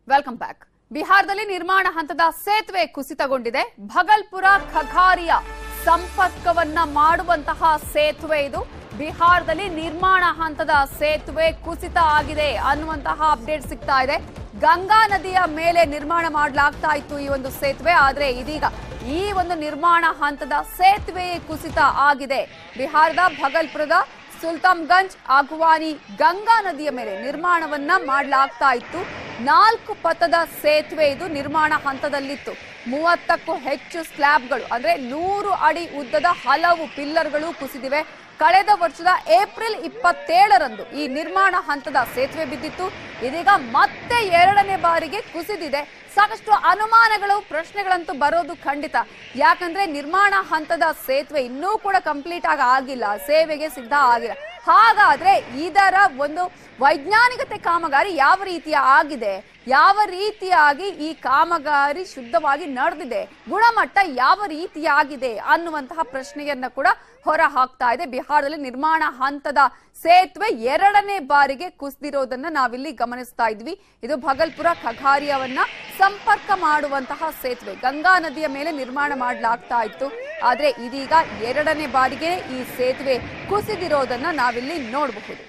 welcome back ಬಿಹಾರದಲ್ಲಿ ನಿರ್ಮಾಣ ಹಂತದ ಸೇತುವೆ ಕುಸಿತಗೊಂಡಿದೆ ಭಗಲ್ಪುರ ಖಗಾರಿಯ ಸಂಪರ್ಕವನ್ನ ಮಾಡುವಂತಹ ಸೇತುವೆ ಇದು ಬಿಹಾರದಲ್ಲಿ ನಿರ್ಮಾಣ ಹಂತದ ಸೇತುವೆ ಕುಸಿತ ಆಗಿದೆ ಅನ್ನುವಂತಹ ಅಪ್ಡೇಟ್ ಸಿಗ್ತಾ ಇದೆ ಗಂಗಾ ನದಿಯ ಮೇಲೆ ನಿರ್ಮಾಣ ಮಾಡಲಾಗ್ತಾ ಇತ್ತು ಈ ಒಂದು ಸೇತುವೆ ಆದ್ರೆ ಇದೀಗ ಈ ಒಂದು ನಿರ್ಮಾಣ ಹಂತದ ಸೇತುವೆ ಕುಸಿತ ಆಗಿದೆ ಬಿಹಾರದ ಭಗಲ್ಪುರದ ಸುಲ್ತಾನ್ಗಂಜ್ ಅಗುವಾನಿ ಗಂಗಾ ನದಿಯ ಮೇಲೆ ನಿರ್ಮಾಣವನ್ನ ಮಾಡಲಾಗ್ತಾ ಇತ್ತು ನಾಲ್ಕು ಪಥದ ಸೇತುವೆ ಇದು ನಿರ್ಮಾಣ ಹಂತದಲ್ಲಿತ್ತು ಮೂವತ್ತಕ್ಕೂ ಹೆಚ್ಚು ಸ್ಲ್ಯಾಬ್ಗಳು ಅಂದ್ರೆ ನೂರು ಅಡಿ ಉದ್ದದ ಹಲವು ಪಿಲ್ಲರ್ಗಳು ಕುಸಿದಿವೆ ಕಳೆದ ವರ್ಷದ ಏಪ್ರಿಲ್ ಇಪ್ಪತ್ತೇಳರಂದು ಈ ನಿರ್ಮಾಣ ಹಂತದ ಸೇತುವೆ ಬಿದ್ದಿತ್ತು ಇದೀಗ ಮತ್ತೆ ಎರಡನೇ ಬಾರಿಗೆ ಕುಸಿದಿದೆ ಸಾಕಷ್ಟು ಅನುಮಾನಗಳು ಪ್ರಶ್ನೆಗಳಂತೂ ಬರೋದು ಖಂಡಿತ ಯಾಕಂದ್ರೆ ನಿರ್ಮಾಣ ಹಂತದ ಸೇತುವೆ ಇನ್ನೂ ಕೂಡ ಕಂಪ್ಲೀಟ್ ಆಗಿ ಆಗಿಲ್ಲ ಸೇವೆಗೆ ಸಿದ್ಧ ಆಗಿಲ್ಲ ಹಾಗಾದ್ರೆ ಇದರ ಒಂದು ವೈಜ್ಞಾನಿಕತೆ ಕಾಮಗಾರಿ ಯಾವ ರೀತಿಯ ಆಗಿದೆ ಯಾವ ರೀತಿಯಾಗಿ ಈ ಕಾಮಗಾರಿ ಶುದ್ಧವಾಗಿ ನಡೆದಿದೆ ಗುಣಮಟ್ಟ ಯಾವ ರೀತಿಯಾಗಿದೆ ಅನ್ನುವಂತಹ ಪ್ರಶ್ನೆಯನ್ನ ಕೂಡ ಹೊರ ಹಾಕ್ತಾ ಇದೆ ಬಿಹಾರದಲ್ಲಿ ನಿರ್ಮಾಣ ಹಂತದ ಸೇತುವೆ ಎರಡನೇ ಬಾರಿಗೆ ಕುಸಿದಿರೋದನ್ನ ನಾವಿಲ್ಲಿ ಗಮನಿಸ್ತಾ ಇದ್ವಿ ಇದು ಭಗಲ್ಪುರ ಖಗಾರಿಯವನ್ನ ಸಂಪರ್ಕ ಮಾಡುವಂತಹ ಸೇತುವೆ ಗಂಗಾ ನದಿಯ ಮೇಲೆ ನಿರ್ಮಾಣ ಮಾಡಲಾಗ್ತಾ ಇತ್ತು ಆದ್ರೆ ಇದೀಗ ಎರಡನೇ ಬಾರಿಗೆ ಈ ಸೇತುವೆ ಕುಸಿದಿರೋದನ್ನ ನಾವಿಲ್ಲಿ ನೋಡಬಹುದು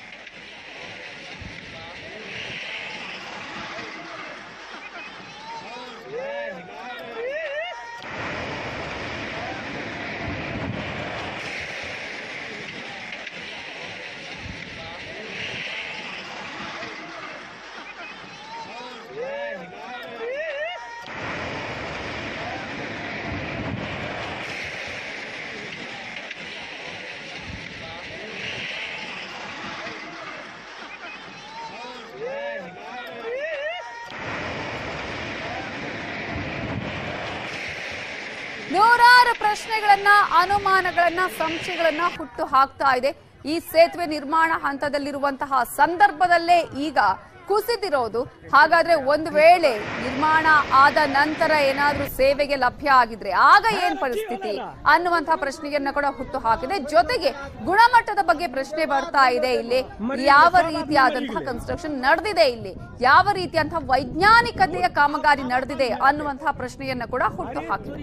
ನೂರಾರು ಪ್ರಶ್ನೆಗಳನ್ನ ಅನುಮಾನಗಳನ್ನ ಸಂಶಯಗಳನ್ನ ಹುಟ್ಟು ಹಾಕ್ತಾ ಇದೆ ಈ ಸೇತುವೆ ನಿರ್ಮಾಣ ಹಂತದಲ್ಲಿರುವಂತಹ ಸಂದರ್ಭದಲ್ಲೇ ಈಗ ಕುಸಿದಿರೋದು ಹಾಗಾದ್ರೆ ಒಂದು ವೇಳೆ ನಿರ್ಮಾಣ ಆದ ನಂತರ ಏನಾದ್ರೂ ಸೇವೆಗೆ ಲಭ್ಯ ಆಗಿದ್ರೆ ಆಗ ಏನ್ ಪರಿಸ್ಥಿತಿ ಅನ್ನುವಂತಹ ಪ್ರಶ್ನೆಯನ್ನ ಕೂಡ ಹುಟ್ಟು ಹಾಕಿದೆ ಜೊತೆಗೆ ಗುಣಮಟ್ಟದ ಬಗ್ಗೆ ಪ್ರಶ್ನೆ ಬರ್ತಾ ಇದೆ ಇಲ್ಲಿ ಯಾವ ರೀತಿಯಾದಂತಹ ಕನ್ಸ್ಟ್ರಕ್ಷನ್ ನಡೆದಿದೆ ಇಲ್ಲಿ ಯಾವ ರೀತಿಯಂತಹ ವೈಜ್ಞಾನಿಕತೆಯ ಕಾಮಗಾರಿ ನಡೆದಿದೆ ಅನ್ನುವಂತಹ ಪ್ರಶ್ನೆಯನ್ನ ಕೂಡ ಹುಟ್ಟು ಹಾಕಿದೆ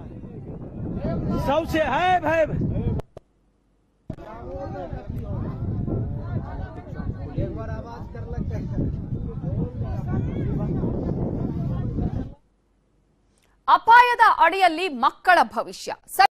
सबसे है भाई ಅಪಾಯದ ಅಡಿಯಲ್ಲಿ ಮಕ್ಕಳ ಭವಿಷ್ಯ